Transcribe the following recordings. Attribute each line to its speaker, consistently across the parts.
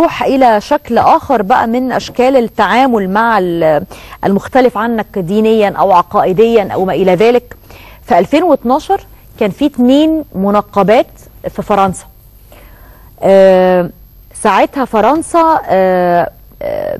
Speaker 1: نروح الى شكل اخر بقى من اشكال التعامل مع ال- المختلف عنك دينيا او عقائديا او ما الى ذلك في 2012 كان في اتنين منقبات في فرنسا آه، ساعتها فرنسا آه، آه،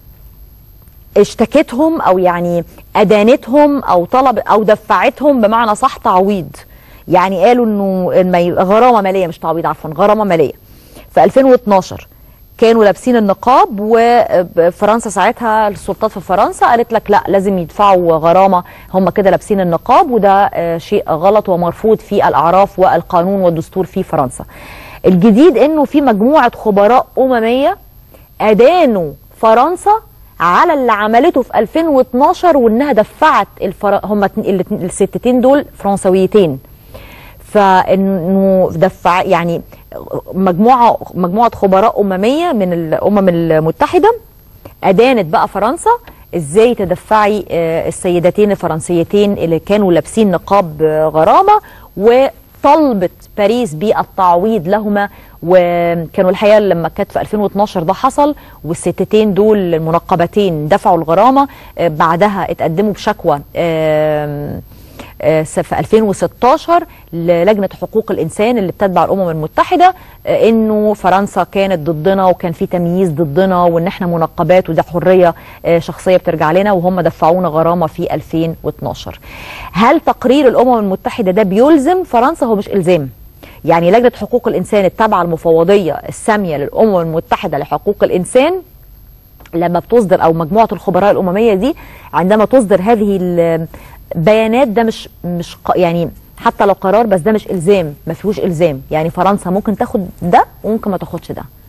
Speaker 1: اشتكتهم او يعني ادانتهم او طلب او دفعتهم بمعنى صح تعويض يعني قالوا انه إن ما ي- غرامه ماليه مش تعويض عفوا غرامه ماليه في 2012 كانوا لابسين النقاب وفرنسا ساعتها السلطات في فرنسا قالت لك لا لازم يدفعوا غرامه هم كده لابسين النقاب وده آه، شيء غلط ومرفوض في الاعراف والقانون والدستور في فرنسا. الجديد انه في مجموعه خبراء امميه ادانوا فرنسا على اللي عملته في 2012 وانها دفعت الفر... هم الستتين دول فرنسويتين فانه دفع يعني مجموعه مجموعه خبراء امميه من الامم المتحده ادانت بقى فرنسا ازاي تدفعي آه، السيدتين الفرنسيتين اللي كانوا لابسين نقاب آه، غرامه وطلبت باريس بالتعويض لهما وكانوا الحقيقه لما كانت في 2012 ده حصل والستتين دول المنقبتين دفعوا الغرامه آه، بعدها اتقدموا بشكوى آم، آه، في 2016 للجنه حقوق الانسان اللي بتتبع الامم المتحده آه، انه فرنسا كانت ضدنا وكان في تمييز ضدنا وان احنا منقبات وده حريه آه، شخصيه بترجع لنا وهم دفعونا غرامه في 2012 هل تقرير الامم المتحده ده بيلزم فرنسا هو مش الزام يعني لجنه حقوق الانسان التابعه المفوضيه الساميه للامم المتحده لحقوق الانسان لما بتصدر او مجموعه الخبراء الامميه دي عندما تصدر هذه البيانات ده مش مش ق- يعني حتى لو قرار بس ده مش الزام ما فيهوش الزام يعني فرنسا ممكن تاخد ده وممكن ما تاخدش ده